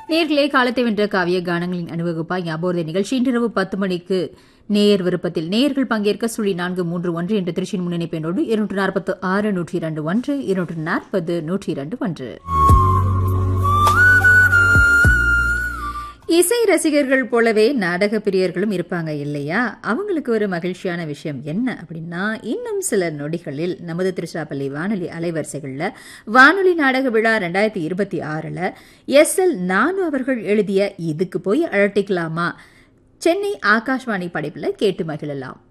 நேர்களே காலத்தை வென்ற காவிய கானங்களின் அணிவகுப்பாய் ஞாபக நிகழ்ச்சி இன்றிரவு பத்து மணிக்கு நேயர் விருப்பத்தில் நேயர்கள் பங்கேற்க சுழி நான்கு மூன்று ஒன்று என்ற திருச்சியின் முன்னிணைப்பெண்ணோடு இருநூற்று நாற்பத்து ஆறு நூற்றி இரண்டு ஒன்று இருநூற்று நாற்பது நூற்றி இரண்டு ஒன்று இசை ரசிகர்கள் போலவே நாடக பிரியர்களும் இருப்பாங்க இல்லையா அவங்களுக்கு ஒரு மகிழ்ச்சியான விஷயம் என்ன அப்படின்னா இன்னும் சில நொடிகளில் நமது திருச்சிராப்பள்ளி வானொலி அலைவரிசைகளில் வானொலி நாடக விழா ரெண்டாயிரத்தி இருபத்தி ஆறில் எஸ் எல் நானு அவர்கள் எழுதிய இதுக்கு போய் அழட்டிக்கலாமா சென்னை ஆகாஷ்வாணி படைப்பில் கேட்டு மகிழலாம்